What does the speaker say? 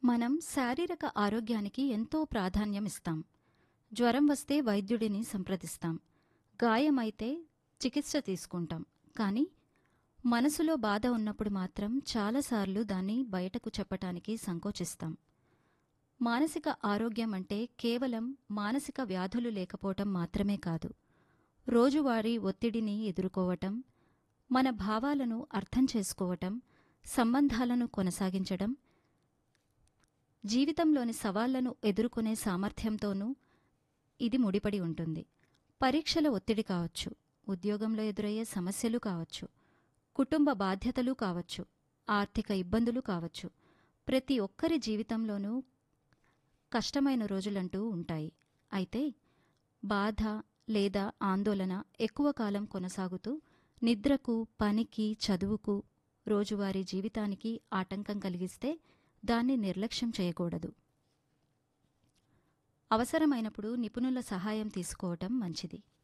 మనం శారీరక ఆరోగ్యానికి ఎంతో ప్రాధాన్యం ఇస్తాం జ్వరం వస్తే వైద్యుడిని సంప్రదిస్తాం గాయమైతే చికిత్స తీసుకుంటాం కానీ మనసులో బాధ ఉన్నప్పుడు మాత్రం చాలాసార్లు దాన్ని బయటకు చెప్పటానికి సంకోచిస్తాం మానసిక ఆరోగ్యం అంటే కేవలం మానసిక వ్యాధులు లేకపోవటం మాత్రమే కాదు రోజువారీ ఒత్తిడిని ఎదుర్కోవటం మన భావాలను అర్థం చేసుకోవటం సంబంధాలను కొనసాగించడం జీవితంలోని సవాళ్లను ఎదుర్కొనే సామర్థ్యంతోనూ ఇది ముడిపడి ఉంటుంది పరీక్షల ఒత్తిడి కావచ్చు ఉద్యోగంలో ఎదురయ్యే సమస్యలు కావచ్చు కుటుంబ బాధ్యతలు కావచ్చు ఆర్థిక ఇబ్బందులు కావచ్చు ప్రతి ఒక్కరి జీవితంలోనూ కష్టమైన రోజులంటూ ఉంటాయి అయితే బాధ లేదా ఆందోళన ఎక్కువ కాలం కొనసాగుతూ నిద్రకు పనికి చదువుకు రోజువారీ జీవితానికి ఆటంకం కలిగిస్తే దాన్ని నిర్లక్ష్యం చేయకూడదు అవసరమైనప్పుడు నిపుణుల సహాయం తీసుకోవటం మంచిది